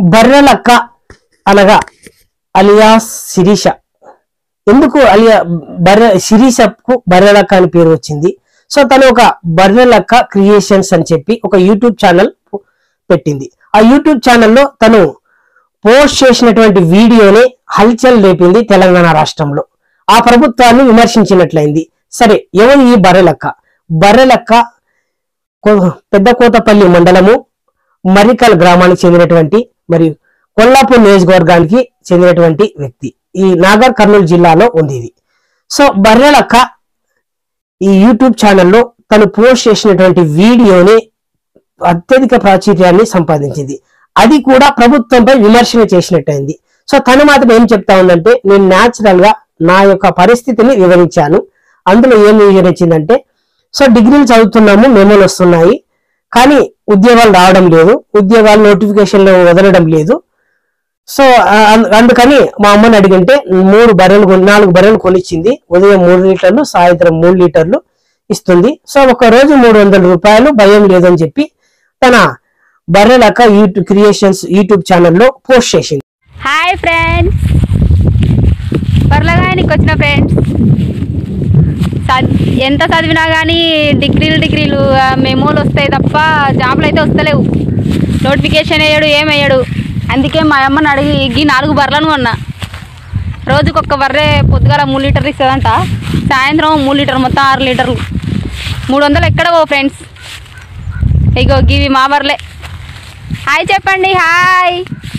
బర్రెలక్క అనగా అలియాస్ శిరీష ఎందుకు అలియా బర్రె శిరీషకు బర్రెలక్క అని పేరు వచ్చింది సో తను ఒక బర్రెలక్క క్రియేషన్స్ అని చెప్పి ఒక యూట్యూబ్ ఛానల్ పెట్టింది ఆ యూట్యూబ్ ఛానల్లో తను పోస్ట్ చేసినటువంటి వీడియోని హల్చల్ రేపింది తెలంగాణ రాష్ట్రంలో ఆ ప్రభుత్వాన్ని విమర్శించినట్లయింది సరే ఎవరు ఈ బర్రెలక్క బర్రెలక్క కో- పెద్ద కోతపల్లి మండలము మరికల్ గ్రామానికి చెందినటువంటి మరియు కొల్లాపూర్ నియోజకవర్గానికి చెందినటువంటి వ్యక్తి ఈ నాగర్ కర్నూలు జిల్లాలో ఉంది ఇది సో బర్రెలక్క ఈ యూట్యూబ్ ఛానల్లో తను పోస్ట్ చేసినటువంటి వీడియోని అత్యధిక ప్రాచుర్యాన్ని సంపాదించింది అది కూడా ప్రభుత్వంపై విమర్శన చేసినట్టయింది సో తను మాత్రం ఏం చెప్తా ఉందంటే నేను న్యాచురల్ గా నా యొక్క పరిస్థితిని వివరించాను అందులో ఏం వివరించిందంటే సో డిగ్రీలు చదువుతున్నాము మెమోలు వస్తున్నాయి కానీ ఉద్యోగాలు రావడం లేదు ఉద్యోగాలు నోటిఫికేషన్లు వదలడం లేదు సో ఆ, అంద- అందుకని మా అమ్మని అడిగింటే మూడు బర్రెలు కొన్- నాలుగు బర్రెలు కొనిచ్చింది ఉదయం మూడు లీటర్లు సాయంత్రం మూడు లీటర్లు ఇస్తుంది సో ఒక రోజు మూడు వందల రూపాయలు భయం లేదని చెప్పి తన బర్రెలక యూట్యూబ్ క్రియేషన్స్ యూట్యూబ్ ఛానల్లో పోస్ట్ చేసింది హాయ్ ఫ్రెండ్స్ పర్లగానికి వచ్చిన ఫ్రెండ్స్ చద్- ఎంత చదివినా కానీ డిగ్రీలు డిగ్రీలు ఆ, మెమోలు వస్తాయి తప్ప జాబులు అయితే వస్తలేవు నోటిఫికేషన్ వేయడు ఏం వేయడు అందుకే మా అమ్మని అడిగి ఈ నాలుగు బర్రెలను కొన్నా రోజుకు ఒక్క బర్రె పొద్దుగాల మూడు లీటర్లు ఇస్తుందంట సాయంత్రం మూడు లీటర్ మొత్తం ఆరు లీటర్లు మూడు వందలు ఎక్కడ పో ఫ్రెండ్స్ ఇగో గివి మా బర్రెలే హాయ్ చెప్పండి హాయ్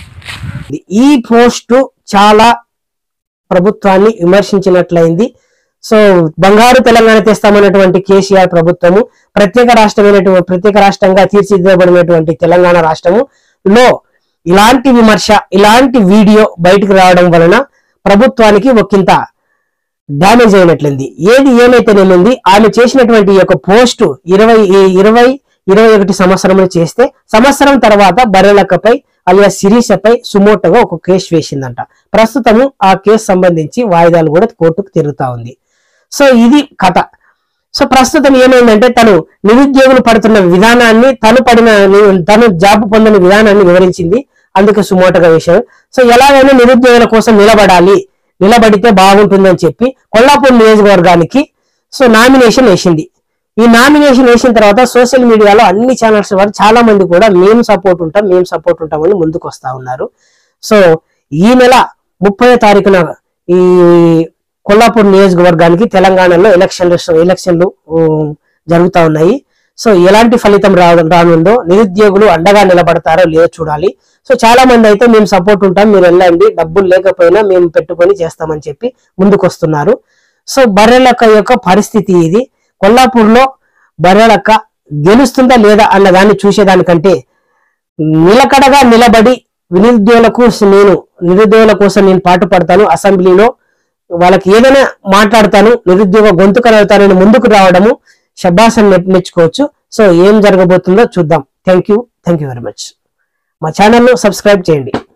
ఈ పోస్టు చాలా ప్రభుత్వాన్ని విమర్శించినట్లయింది సో బంగారు తెలంగాణ తెస్తామన్నటువంటి కేసీఆర్ ప్రభుత్వము ప్రత్యేక రాష్ట్రమైనటువంటి ప్రత్యేక రాష్ట్రంగా తీర్చిదిద్దబడినటువంటి తెలంగాణ రాష్ట్రము లో ఇలాంటి విమర్శ ఇలాంటి వీడియో బయటకు రావడం వలన ప్రభుత్వానికి ఒకంత డ్యామేజ్ అయినట్లుంది ఏది ఏమైతేనేముంది ఆమె చేసినటువంటి ఈ యొక్క పోస్టు ఇరవై ఇరవై ఇరవై ఒకటి సంవత్సరంలో చేస్తే సంవత్సరం తర్వాత బర్రెలక్కపై అలియా శిరీషపై సుమోటోగా ఒక కేసు వేసిందంట ప్రస్తుతము ఆ కేసు సంబంధించి వాయిదాలు కూడా కోర్టుకు తిరుగుతా ఉంది సో ఇది కథ సో ప్రస్తుతం ఏమైందంటే తను నిరుద్యోగులు పడుతున్న విధానాన్ని తను పడిన తను జాబ్ పొందిన విధానాన్ని వివరించింది అందుకే సుమోటగా వేశారు సో ఎలాగైనా నిరుద్యోగుల కోసం నిలబడాలి నిలబడితే బాగుంటుందని చెప్పి కొల్లాపూర్ నియోజకవర్గానికి సో నామినేషన్ వేసింది ఈ నామినేషన్ వేసిన తర్వాత సోషల్ మీడియాలో అన్ని ఛానల్స్ వారు చాలా మంది కూడా మేము సపోర్ట్ ఉంటాం మేము సపోర్ట్ ఉంటామని ముందుకు వస్తా ఉన్నారు సో ఈ నెల ముప్పై తారీఖున ఈ కొల్లాపూర్ నియోజకవర్గానికి తెలంగాణలో ఎలక్షన్లు ఎలక్షన్లు ఉమ్, జరుగుతా ఉన్నాయి సో ఎలాంటి ఫలితం రా రానుందో నిరుద్యోగులు అండగా నిలబడతారో లేదో చూడాలి సో చాలా మంది అయితే మేము సపోర్ట్ ఉంటాం మీరు వెళ్ళండి డబ్బులు లేకపోయినా మేము పెట్టుకొని చేస్తామని చెప్పి ముందుకు వస్తున్నారు సో బర్రెలక్క యొక్క పరిస్థితి ఇది కొల్లాపూర్లో బర్రెలక్క గెలుస్తుందా లేదా అన్న దాన్ని చూసేదానికంటే నిలకడగా నిలబడి నిరుద్యోగులకు నేను నిరుద్యోగుల కోసం నేను పాటుపడతాను అసెంబ్లీలో వాళ్ళకి ఏదైనా మాట్లాడతాను నిరుద్యోగ గొంతుకనవుతానని ముందుకు రావడము శబ్బాసన్ మెచ్చుకోవచ్చు సో ఏం జరగబోతుందో చూద్దాం thank you thank you very much మా ఛానల్ను సబ్స్క్రైబ్ చేయండి